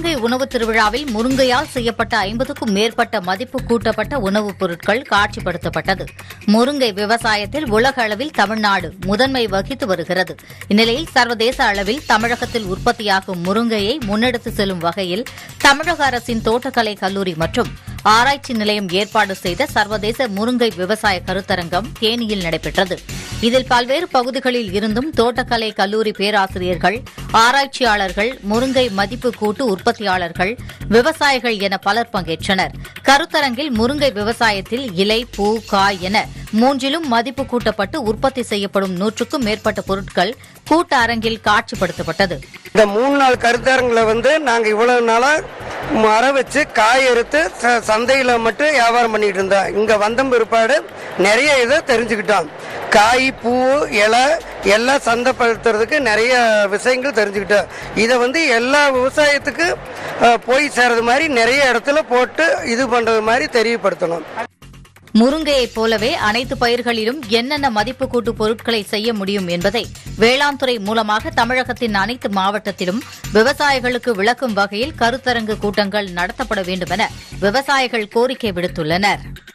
முருங்கை உணவு திருவிழாவில் முருங்கையால் செய்யப்பட்ட ஐம்பதுக்கும் மேற்பட்ட மதிப்பு கூட்டப்பட்ட உணவுப் பொருட்கள் காட்சிப்படுத்தப்பட்டது முருங்கை விவசாயத்தில் உலக அளவில் தமிழ்நாடு முதன்மை வகித்து வருகிறது இந்நிலையில் சர்வதேச அளவில் தமிழகத்தில் உற்பத்தியாகும் முருங்கையை முன்னெடுத்து செல்லும் வகையில் தமிழக அரசின் தோட்டக்கலை கல்லூரி மற்றும் ஆராய்ச்சி நிலையம் ஏற்பாடு செய்த சர்வதேச முருங்கை விவசாய கருத்தரங்கம் தேனியில் நடைபெற்றது இதில் பல்வேறு பகுதிகளில் இருந்தும் தோட்டக்கலை கல்லூரி பேராசிரியர்கள் ஆராய்ச்சியாளர்கள் முருங்கை மதிப்பு கூட்டு உற்பத்தியாளர்கள் விவசாயிகள் என பலர் பங்கேற்றனர் கருத்தரங்கில் முருங்கை விவசாயத்தில் இலை பூ காய் என மூன்றிலும் மதிப்பு கூட்டப்பட்டு உற்பத்தி செய்யப்படும் நூற்றுக்கும் மேற்பட்ட பொருட்கள் கூட்ட அரங்கில் காட்சிப்படுத்தப்பட்டது இந்த மூணு நாள் கருத்தரங்கில் வந்து நாங்கள் இவ்வளவு நாளாக மரம் வச்சு காய் அறுத்து ச- சந்தையில மட்டும் வியாபாரம் பண்ணிட்டு இருந்தோம் இங்க வந்த பிற்பாடு நிறைய இதை தெரிஞ்சுக்கிட்டோம் காய் பூ இலை எல்லாம் சந்தைப்படுத்துறதுக்கு நிறைய விஷயங்கள் தெரிஞ்சுக்கிட்டோம் இதை வந்து எல்லா விவசாயத்துக்கு அஹ், போய் சேர்றது மாதிரி நிறைய இடத்துல போட்டு இது பண்றது மாதிரி தெரியப்படுத்தணும் முருங்கையைப் போலவே அனைத்து பயிர்களிலும் என்னென்ன மதிப்பு கூட்டு பொருட்களை செய்ய முடியும் என்பதை வேளாண் துறை மூலமாக தமிழகத்தின் அனைத்து மாவட்டத்திலும் விவசாயிகளுக்கு விளக்கும் வகையில் கருத்தரங்கு கூட்டங்கள் நடத்தப்பட வேண்டும் என விவசாயிகள் கோரிக்கை விடுத்துள்ளனர்